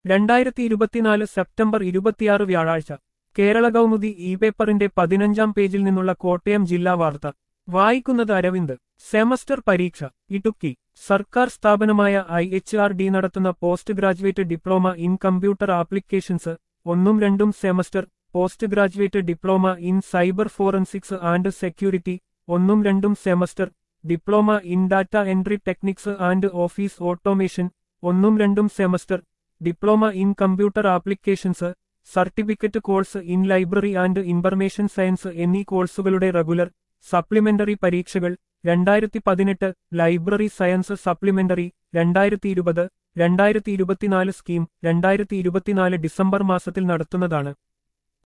രണ്ടായിരത്തി ഇരുപത്തിനാല് സെപ്റ്റംബർ ഇരുപത്തിയാറ് വ്യാഴാഴ്ച കേരള കൗമുദി ഇ പേപ്പറിന്റെ പതിനഞ്ചാം പേജിൽ നിന്നുള്ള കോട്ടയം ജില്ലാ വാർത്ത വായിക്കുന്നത് അരവിന്ദ് സെമസ്റ്റർ പരീക്ഷ ഇടുക്കി സർക്കാർ സ്ഥാപനമായ ഐ എച്ച് ആർ ഡി നടത്തുന്ന post graduate diploma in computer applications ഒന്നും രണ്ടും semester post graduate diploma in cyber forensics and security ഒന്നും രണ്ടും semester diploma in data entry techniques and office automation ഒന്നും രണ്ടും semester diploma in computer applications certificate course in library and information science എന്നീ കോഴ്സുകളുടെ regular supplementary പരീക്ഷകൾ രണ്ടായിരത്തി പതിനെട്ട് library science supplementary രണ്ടായിരത്തി ഇരുപത് രണ്ടായിരത്തി ഇരുപത്തിനാല് സ്കീം രണ്ടായിരത്തി ഇരുപത്തിനാല് ഡിസംബർ മാസത്തിൽ നടത്തുന്നതാണ്